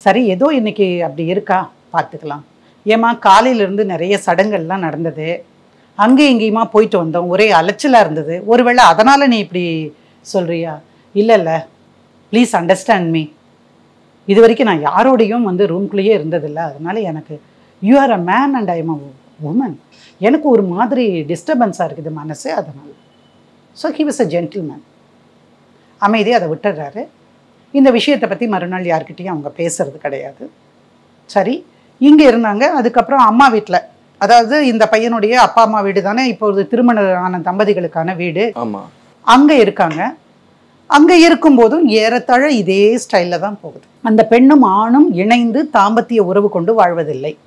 சரி ஏதோ இன்னைக்கு அப்படி இருக்கா பார்த்துக்கலாம் ஏம்மா காலையிலேருந்து நிறைய சடங்கெல்லாம் நடந்தது அங்கே இங்கேயுமா போயிட்டு வந்தோம் ஒரே அலைச்சலாக இருந்தது ஒருவேளை அதனால் நீ இப்படி சொல்கிறியா இல்லை இல்லை ப்ளீஸ் அண்டர்ஸ்டாண்ட் மீ இது வரைக்கும் நான் யாரோடையும் வந்து ரூம்குள்ளேயே இருந்ததில்லை அதனால எனக்கு you are a man and I am a woman எனக்கு ஒரு மாதிரி டிஸ்டர்பன்ஸாக இருக்குது மனசு அதனால் so he was a gentleman அமைதியாக அதை விட்டுடுறாரு இந்த விஷயத்தை பற்றி மறுநாள் யார்கிட்டயும் அவங்க பேசுறது கிடையாது சரி இங்கே இருந்தாங்க அதுக்கப்புறம் அம்மா வீட்டில் அதாவது இந்த பையனுடைய அப்பா அம்மா வீடு தானே இப்பொழுது திருமணம் ஆன தம்பதிகளுக்கான வீடு ஆமா அங்கே இருக்காங்க அங்கே இருக்கும்போதும் ஏறத்தாழ இதே ஸ்டைலில் தான் போகுது அந்த பெண்ணும் ஆணும் இணைந்து தாம்பத்திய உறவு கொண்டு வாழ்வதில்லை